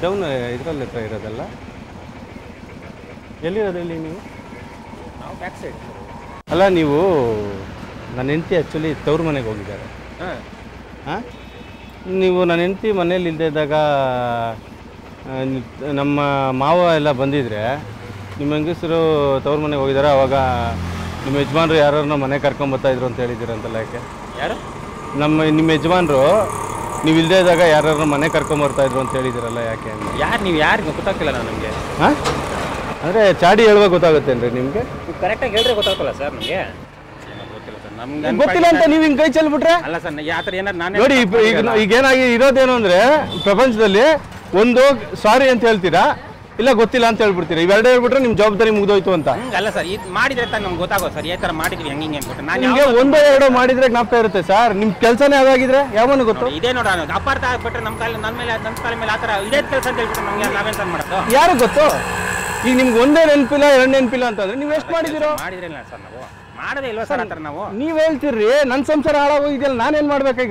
Town ಇದರಲ್ಲಿ ಹತ್ರ ಇರೋದಲ್ಲ ಎಲ್ಲಿರೋದು ಇಲ್ಲಿ ನೀವು ನಾವು ಬ್ಯಾಕ್ ಸೈಡ್ ಅಲ್ಲ ನೀವು ನನ್ನ ಹೆಂಡತಿ ಆ್ಯಕ್ಚುಲಿ ತವ್ರ ಮನೆಗೆ ಹೋಗಿದ್ದಾರೆ ಹಾಂ ಹಾಂ ನೀವು ನನ್ನ ಹೆಂಡತಿ ಮನೇಲಿ ಇಲ್ಲದೆ ಇದ್ದಾಗ ಆ, ನಿ- ನಮ್ಮ ಮಾವ ಎಲ್ಲ ಬಂದಿದ್ರೆ ನಿಮ್ಮ ಹೆಂಗಸರು ತವ್ರ ಮನೆಗೆ ಹೋಗಿದ್ದಾರೆ ಅವಾಗ ನಿಮ್ಮ ಯಜಮಾನ್ರು ಯಾರನ್ನ ಮನೆ ಕರ್ಕೊಂಬರ್ತಾಯಿದ್ರು ಅಂತ ಹೇಳಿದ್ದೀರಂತಲ್ಲ ಯಾಕೆ ಯಾರು ನಮ್ಮ ನಿಮ್ಮ ಯಜಮಾನ್ರು ನೀವು ಇಲ್ಲದೆ ಇದ್ದಾಗ ಯಾರನ್ನ ಮನೆ ಕರ್ಕೊಂಬರ್ತಾಯಿದ್ರು ಅಂತ ಹೇಳಿದ್ದೀರಲ್ಲ ಯಾಕೆ ಅಂತ ಯಾರು ನೀವು ಯಾರಿಗೆ ಗೊತ್ತಾಗ್ತಿಲ್ಲ ನಾನು ನಮಗೆ ಹಾಂ ಅಂದರೆ ಚಾಡಿ ಹೇಳುವಾಗ ಗೊತ್ತಾಗುತ್ತೇನ್ರಿ ನಿಮಗೆ ನೀವು ಕರೆಕ್ಟಾಗಿ ಹೇಳಿದ್ರೆ ಗೊತ್ತಾಗ್ತಲ್ಲ ಸರ್ ನಮಗೆ ಗೊತ್ತಿಲ್ಲ ಸರ್ ನಮ್ಗೆ ಗೊತ್ತಿಲ್ಲ ಅಂತ ನೀವು ಹಿಂಗೆ ಕೈ ಚೆಲ್ಬಿಟ್ರೆ ಅಲ್ಲ ಸರ್ ಆ ಥರ ಏನಾರು ನಾನು ನೋಡಿ ಈಗ ಈಗ ಈಗೇನಾಗಿ ಇರೋದೇನು ಅಂದರೆ ಪ್ರಪಂಚದಲ್ಲಿ ಒಂದು ಸಾರಿ ಅಂತ ಹೇಳ್ತೀರಾ ಇಲ್ಲ ಗೊತ್ತಿಲ್ಲ ಅಂತ ಹೇಳ್ಬಿಡ್ತೀರಾ ಇವೆರಡೇ ಹೇಳ್ಬಿಟ್ರೆ ನಿಮ್ಮ ಜವಾಬ್ದಾರಿ ಮುಗ್ದೋಯ್ತು ಅಂತ ಹಂಗಲ್ಲ ಸರ್ ಇದು ಮಾಡಿದ್ರೆ ತಾನು ನಮ್ಗೆ ಗೊತ್ತಾಗೋ ಸರ್ ಈ ಥರ ಮಾಡಿದ್ವಿ ಹೆಂಗೆ ಹಿಂಗೆ ಅನ್ಬಿಟ್ಟು ನಾನು ನಿಮಗೆ ಒಂದೋ ಎರಡೋ ಮಾಡಿದ್ರೆ ಜ್ಞಾಪಕ ಇರುತ್ತೆ ಸರ್ ನಿಮ್ಮ ಕೆಲಸನೇ ಅದಾಗಿದ್ರೆ ಯಾವನು ಗೊತ್ತು ನೋಡಿ, ಇದೇ ನೋಡ ಅಪಾರ್ಥ ಆಗ್ಬಿಟ್ರೆ ನಮ್ಮ ಕಾಲ ನನ್ನ ಮೇಲೆ ನನ್ನ ಕಾಲ ಮೇಲೆ ಆ ಥರ ಇದೇ ಕೆಲಸ ಅಂತ ಹೇಳ್ಬಿಟ್ಟು ನಮ್ಗೆ ನಾವೇನು ಸರ್ ಮಾಡೋದು ಯಾರು ಗೊತ್ತು ಈಗ ನಿಮ್ಗೆ ಒಂದೇ ನೆನಪಿಲ್ಲ ಎರಡು ನೆನಪಿಲ್ಲ ಅಂತಂದ್ರೆ ನೀವು ಎಷ್ಟು ಮಾಡಿದಿರೋ ಮಾಡಿದ್ರೆ ಇಲ್ಲ ಸರ್ ನಾವು ಮಾಡೋದೇ ಇಲ್ವಾ ಸರ್ ಆ ಥರ ನಾವು ನೀವು ಹೇಳ್ತೀರಿ ನನ್ನ ಸಂಸಾರ ಹಾಳಾಗೋಗಿದೆಯಲ್ಲ ನಾನೇನು ಮಾಡ್ಬೇಕೀಗ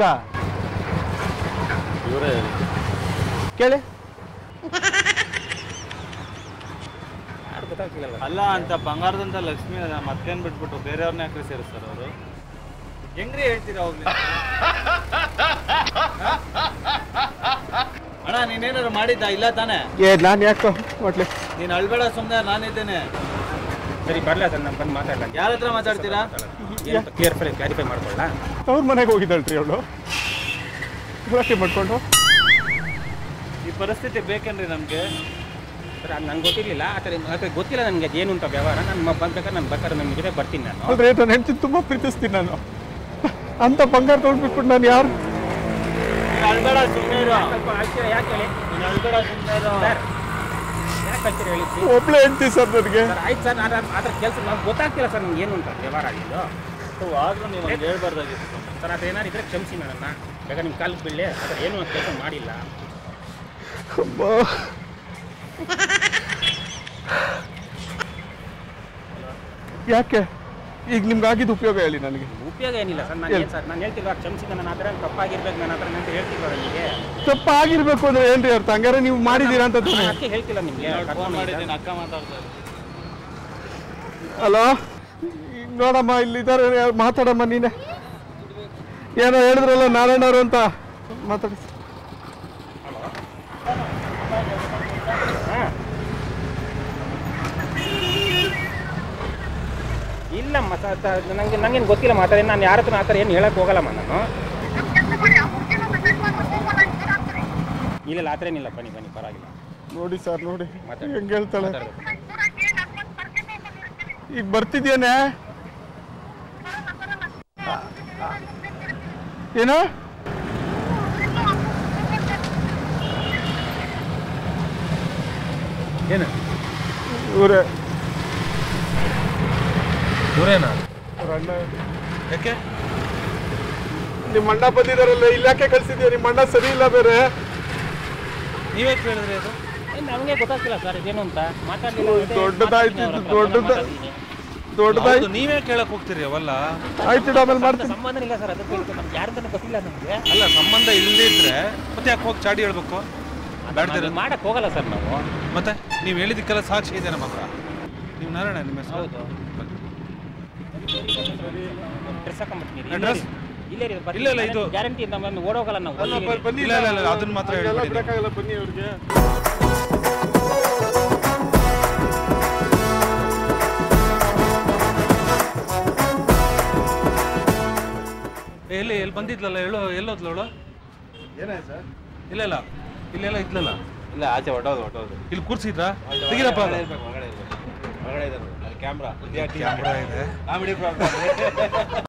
ಕೇಳಿ ಯಾರು ಗೊತ್ತಾಗ್ತಿಲ್ಲ ಅಲ್ಲ ಅಂತ ಬಂಗಾರದಂತ ಲಕ್ಷ್ಮಿ ಮತ್ತೇನ್ ಬಿಟ್ಬಿಟ್ಟು ಬೇರೆಯವ್ರನ್ನ ಯಾಕ್ರಿ ಸೇರಿಸ್ತಾರೆ ಅವರು ಹೆಂಗ್ರಿ ಹೇಳ್ತೀರಾ ಹೋಗ್ಲಿ ಅಣ್ಣ ನೀನೇನಾದ್ರು ಮಾಡಿದ್ದ ಇಲ್ಲ ತಾನೇ ಏ ನಾನು ಯಾಕೋ ಒಟ್ಲಿ ನೀನ್ ಅಳ್ಬೇಡ ಸುಮ್ಮನೆ ನಾನಿದ್ದೇನೆ ಸರಿ ಬರಲ್ಲ ಸರ್ ನಾನು ಬಂದು ಮಾತಾಡಲ್ಲ ಯಾರ ಹತ್ರ ಮಾತಾಡ್ತೀರಾ ಕ್ಲಿಯರ್ಫೈ ಕ್ಲಾರಿಫೈ ಮಾಡ್ಕೊಳ್ಳ ಅವ್ರ ಮನೆಗೆ ಹೋಗಿದ್ದಳ್ರಿ ಅವಳು ಗಲಾಟೆ ಮಾಡ್ಕೊಂಡು ಈ ಪರಿಸ್ಥಿತಿ ಬೇಕೇನ್ರಿ ನಮ್ಗೆ ಸರ್ ಅದು ನಂಗೆ ಗೊತ್ತಿರಲಿಲ್ಲ ಆ ಥರ ಆ ಥರ ಗೊತ್ತಿಲ್ಲ ನನಗೆ ಏನು ಅಂತ ವ್ಯವಹಾರ ನಾನು ಬಂದ್ಬೇಕಾದ್ರೆ ನಾನು ಬೇಕಾದ್ರೆ ನಿಮ್ಮ ಜೊತೆ ಬರ್ತೀನಿ ನಾನು ಆದ್ರೆ ನನ್ನ ಹೆಂಡತಿ ತುಂಬ ಪ್ರೀತಿಸ್ತೀನಿ ನಾನು ಅಂತ ಬಂಗಾರ ತೊಗೊಂಡ್ಬಿಟ್ಬಿಟ್ಟು ನಾನು ಯಾರು ನೀನ್ ಅಳ್ಬೇಡ ಸುಮ್ಮನೆ ಇರು ಸ್ವಲ್ಪ ಆಶ್ಚರ್ಯ ಯಾಕೆ ಹೇಳಿ ನೀನ್ ಅಳ್ಬೇಡ ಸುಮ್ಮನೆ ಇರು ಸರ್ ಯಾಕೆ ಆಶ್ಚರ್ಯ ಹೇಳಿ ಒಬ್ಳೆ ಹೆಂಡತಿ ಸರ್ ನನಗೆ ಸರ್ ಆಯ್ತು ಸರ್ ನಾನು ಆ ಥರ ಕೆಲಸ ನಮ್ಗೆ ಗೊತ್ತಾಗ್ತಿಲ್ಲ ಸರ್ ನನಗೆ ಏನು ಅಂತ ವ್ಯವಹಾರ ಆಗಿದ್ದು ಆದ್ರೂ ನೀವು ಹಂಗೆ ಹೇಳ್ಬಾರ್ದಾಗಿತ್ತು ಸರ್ ಅದು ಏನಾರು ಇದ್ರೆ ಕ್ಷಮಿಸಿ ನನ್ನನ್ನು ಬೇಕಾದ್ರೆ ನಿಮ್ಮ ಕಾಲಿಗೆ ಬೀಳಲಿ ಆ ಥರ ಏನೂ ಕೆಲಸ ಮಾಡಿಲ್ಲ ಯಾಕೆ ಈಗ ನಿಮ್ಗೆ ಆಗಿದ್ದು ಉಪಯೋಗ ಹೇಳಿ ನನಗೆ ಉಪಯೋಗ ಏನಿಲ್ಲ ಸರ್ ನಾನು ಏನು ಸರ್ ನಾನು ಹೇಳ್ತಿಲ್ವಾ ಕ್ಷಮಿಸಿದ ನನ್ನ ಹತ್ರ ತಪ್ಪಾಗಿರ್ಬೇಕು ನನ್ನ ಹತ್ರ ಅಂತ ಹೇಳ್ತಿಲ್ವ ನನಗೆ ತಪ್ಪ ಆಗಿರ್ಬೇಕು ಅಂದ್ರೆ ಏನ್ರಿ ಅರ್ಥ ಹಂಗಾರೆ ನೀವು ಮಾಡಿದ್ದೀರಾ ಅಂತ ತಾನೆ ನಾನು ಅದಕ್ಕೆ ಹೇಳ್ತಿಲ್ಲ ನಿಮಗೆ ಫೋನ್ ಮಾಡಿದ್ದೀನಿ ಅಕ್ಕ ಮಾತಾಡ್ತಾ ಇದ್ದಾರೆ. ಹಲೋ ಈಗ ನೋಡಮ್ಮ ಇಲ್ಲಿದ್ದಾರೆ ಯಾರು ಮಾತಾಡಮ್ಮ ನೀನೆ ಏನೋ ಹೇಳಿದ್ರಲ್ಲ ನಾರಾಯಣವ್ರು ಅಂತ ಮಾತಾಡಿ ಇಲ್ಲಮ್ಮ ಸರ್ ನನಗೆ ನನಗೇನು ಗೊತ್ತಿಲ್ಲ ಮಾತಾಡಿ ನಾನು ಯಾರ ಹತ್ರ ಆ ಥರ ಏನು ಹೇಳಕ್ಕೆ ಹೋಗಲ್ಲಮ್ಮ ನಾನು ಇಲ್ಲ ಇಲ್ಲ ಆ ಥರ ಏನಿಲ್ಲ ಬನ್ನಿ ಬನ್ನಿ ಪರವಾಗಿಲ್ಲ ನೋಡಿ ಸರ್ ನೋಡಿ ಮಾತಾಡಿ. ಹೆಂಗೆ ಹೇಳ್ತಾಳೆ ಮಾತಾಡ್ಬೇಕು. ಈಗ ಬರ್ತಿದ್ಯೇನೆ ಏನು ಏನು ಇವರೇ ಇವರೇನಾ ಅವ್ರ ಅಣ್ಣ ಯಾಕೆ ನಿಮ್ಮ ಅಣ್ಣ ಬಂದಿದಾರಲ್ಲ ಇಲ್ಲಾಕೆ ಕಳ್ಸಿದ್ಯಾ ನಿಮ್ಮ ಅಣ್ಣ ಸರಿ ಇಲ್ಲ ಬೇರೆ ನೀವೇ ಕೇಳಿದ್ರಿ ಅದು ನಮಗೆ ಗೊತ್ತಾಗ್ತಿಲ್ಲ ಸರ್ ಇದೇನು ಅಂತ ಮಾತಾಡಲಿಲ್ಲ ದೊಡ್ಡದಾಯ್ತು ಇದು, ದೊಡ್ಡದ ದೊಡ್ಡದಾಯ್ತು ಹೌದು, ನೀವೇ ಕೇಳಕ್ ಹೋಗ್ತೀರಿ ಅವಲ್ಲ ಆಯ್ತು ಇಡು, ಆಮೇಲೆ ಮಾಡ್ತೀನಿ ಸಂಬಂಧ ಇಲ್ಲ ಸರ್ ಅದಕ್ಕೆ ನಮ್ಗೆ ಯಾರ್ದನ್ನು ಗೊತ್ತಿಲ್ಲ ನಮಗೆ ಅಲ್ಲ ಸಂಬಂಧ ಇಲ್ಲದಿದ್ರೆ ಮತ್ತೆ ಯಾಕೆ ಹೋಗಿ ಚಾಡಿ ಹೇಳ್ಬೇಕು ಬೇಡ್ದಿರ ಮಾಡಕ್ಕೆ ಹೋಗಲ್ಲ ಸರ್ ನಾವು ಮತ್ತೆ ನೀವು ಹೇಳಿದಕ್ಕೆಲ್ಲ ಸಾಕ್ಷಿ ಇದೆ ನಮ್ಮ ಹತ್ರ ನೀವು ನಾರಾಯಣ ನಿಮ್ಮ ಹೆಸರು ಹೌದು ಡ್ರೆಸ್ ಹಾಕೊಂಡ್ಬಿಡ್ತೀನಿ Address? ಇಲ್ಲೇ ರೀ ಇಲ್ಲ, ಇಲ್ಲ, ಇದು- ಗ್ಯಾರಂಟಿ ನಮ್ಮ ಓಡೋಗಲ್ಲ ನಾವು ಬನ್ನಿ ಇಲ್ಲ, ಇಲ್ಲ, ಇಲ್ಲ, ಅದನ್ನ ಮಾತ್ರ ಎಲ್ಲ ಹೇಳ್ಬಿಡಿ. ಬಿಡಕ್ಕಾಗಲ್ಲ, ಬನ್ನಿ ಅವ್ರಿಗೆ ಎಲ್ಲಿ ಎಲ್ಲಿ ಬಂದಿದ್ಲಲ್ಲ ಹೇಳು ಎಲ್ಲೋದ್ಲು ಅವಳು ಏನಾಯ್ತು ಸರ್ ಇಲ್ಲ ಇಲ್ಲ ಇಲ್ಲೆಲ್ಲ ಇದ್ಲಲ್ಲ ಇಲ್ಲ ಆಚೆ ಹೊಟ್ಟೋದು ಹೊಟ್ಟೋದು ಇಲ್ಲಿ ಕೂರ್ಸಿದ್ರಾ ತೆಗಿರಪ್ಪ ಅದು. ಒಳಗಡೆ ಇರ್ಬೇಕು ಒಳಗಡೆ ಇದ್ದಾರೆ ಅದು ಕ್ಯಾಮ್ರಾ ಕ್ಯಾಮ್ರಾ ಇದೆ ಕಾಮಿಡಿ ಪ್ರಾಬ್ಲಮ್